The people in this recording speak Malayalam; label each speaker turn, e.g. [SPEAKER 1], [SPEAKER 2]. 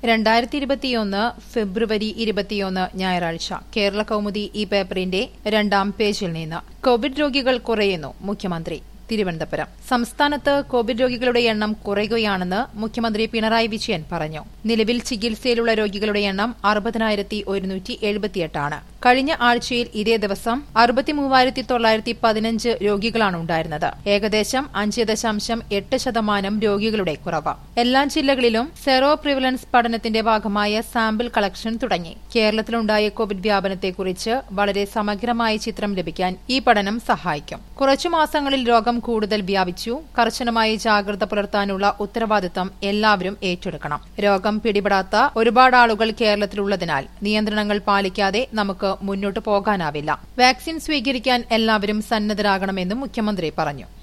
[SPEAKER 1] രണ്ടായിരത്തി ഇരുപത്തിയൊന്ന് ഫെബ്രുവരി ഇരുപത്തിയൊന്ന് ഞായറാഴ്ച കേരള കൗമുദി ഈ പേപ്പറിന്റെ രണ്ടാം പേജിൽ നിന്ന് കോവിഡ് രോഗികൾ കുറയുന്നു മുഖ്യമന്ത്രി തിരുവനന്തപുരം സംസ്ഥാനത്ത് കോവിഡ് രോഗികളുടെ എണ്ണം കുറയുകയാണെന്ന് മുഖ്യമന്ത്രി പിണറായി വിജയൻ പറഞ്ഞു നിലവിൽ ചികിത്സയിലുള്ള രോഗികളുടെ എണ്ണം അറുപതിനായിരത്തി ഒരുന്നൂറ്റി എഴുപത്തിയെട്ടാണ് കഴിഞ്ഞ ആഴ്ചയിൽ ഇതേ ദിവസം അറുപത്തിമൂവായിരത്തി തൊള്ളായിരത്തി പതിനഞ്ച് രോഗികളാണ് ഉണ്ടായിരുന്നത് ഏകദേശം അഞ്ച് ദശാംശം എട്ട് ശതമാനം രോഗികളുടെ കുറവ് എല്ലാ ജില്ലകളിലും സെറോ പ്രിവലൻസ് പഠനത്തിന്റെ ഭാഗമായ സാമ്പിൾ കളക്ഷൻ തുടങ്ങി കേരളത്തിലുണ്ടായ കോവിഡ് വ്യാപനത്തെക്കുറിച്ച് വളരെ സമഗ്രമായ ചിത്രം ലഭിക്കാൻ ഈ പഠനം സഹായിക്കും കുറച്ചു മാസങ്ങളിൽ രോഗം കൂടുതൽ വ്യാപിച്ചു കർശനമായ ജാഗ്രത പുലർത്താനുള്ള ഉത്തരവാദിത്തം എല്ലാവരും ഏറ്റെടുക്കണം രോഗം പിടിപെടാത്ത ഒരുപാട് ആളുകൾ കേരളത്തിലുള്ളതിനാൽ നിയന്ത്രണങ്ങൾ പാലിക്കാതെ നമുക്ക് മുന്നോട്ടു പോകാനാവില്ല വാക്സിൻ സ്വീകരിക്കാൻ എല്ലാവരും സന്നദ്ധരാകണമെന്നും മുഖ്യമന്ത്രി പറഞ്ഞു